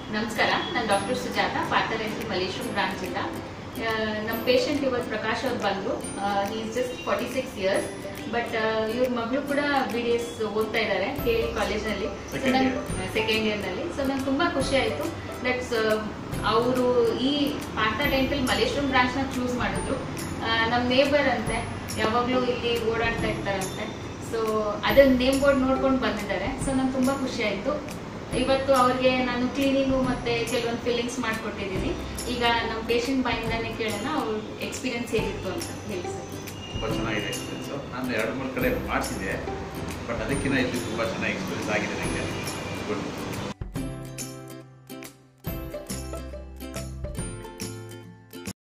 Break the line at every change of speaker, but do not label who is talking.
ನಮಸ್ಕಾರ ನಾನು ಡಾಕ್ಟರ್ ಸುಜಾತ ಪಾರ್ಥರೆಂಟಿ ಮಲೇಶ್ವರಂ ಬ್ರಾಂಚ್ ಇಂದ ಆ, ನಮ್ಮ ಪೇಷಂಟ್ ಇವತ್ತು ಪ್ರಕಾಶ್ ಅವ್ರು ಬಂದರು is just forty six years but ಇವ್ರ ಮಗಳು ಕೂಡ ಬಿ ಡಿ ಎಸ್ ಓದ್ತಾ ಇದ್ದಾರೆ ಕೆ ಎಲ್ ಕಾಲೇಜ್ನಲ್ಲಿ
Second year.
ಸೆಕೆಂಡ್ ಇಯರ್ನಲ್ಲಿ ಸೊ ನಂಗೆ ತುಂಬ ಖುಷಿ ಆಯಿತು ದಟ್ಸ್ ಅವರು ಈ ಪಾರ್ಥ ಡೆಂಟಲ್ ಮಲೇಶ್ವರಂ ಬ್ರಾಂಚ್ನ ಚೂಸ್ ಮಾಡಿದ್ರು ನಮ್ಮ ನೇಬರ್ ಅಂತೆ ಯಾವಾಗಲೂ ಇಲ್ಲಿ ಓಡಾಡ್ತಾ ಇರ್ತಾರಂತೆ ಸೊ ಅದನ್ನ ನೇಮ್ ಬೋರ್ಡ್ ನೋಡ್ಕೊಂಡು ಬಂದಿದ್ದಾರೆ ಸೊ ನಂಗೆ ತುಂಬ ಖುಷಿ ಆಯಿತು ಇವತ್ತು ಅವ್ರಿಗೆ ನಾನು ಕ್ಲೀನಿಂಗು ಮತ್ತೆ ಕೆಲವೊಂದು ಫಿಲ್ಲಿಂಗ್ಸ್ ಮಾಡಿಕೊಟ್ಟಿದ್ದೀನಿ ಈಗ ನಮ್ಮ ಪೇಷಂಟ್ ಬಾಯಿಂದಾನೆ ಕೇಳೋಣ ಅವ್ರ ಎಕ್ಸ್ಪೀರಿಯನ್ಸ್ ಹೇಗಿತ್ತು ಅಂತ ಹೇಳಿ ಸರ್
ತುಂಬ ಚೆನ್ನಾಗಿದೆ ಎಕ್ಸ್ಪೀರಿಯನ್ಸು ನಾನು ಎರಡು ಮೂರು ಕಡೆ ಮಾಡಿಸಿದ್ದೆ ಬಟ್ ಅದಕ್ಕಿಂತ ಇಲ್ಲಿ ತುಂಬ ಚೆನ್ನಾಗಿ ಎಕ್ಸ್ಪೀರಿಯನ್ಸ್ ಆಗಿದೆ ನನಗೆ ಗುಡ್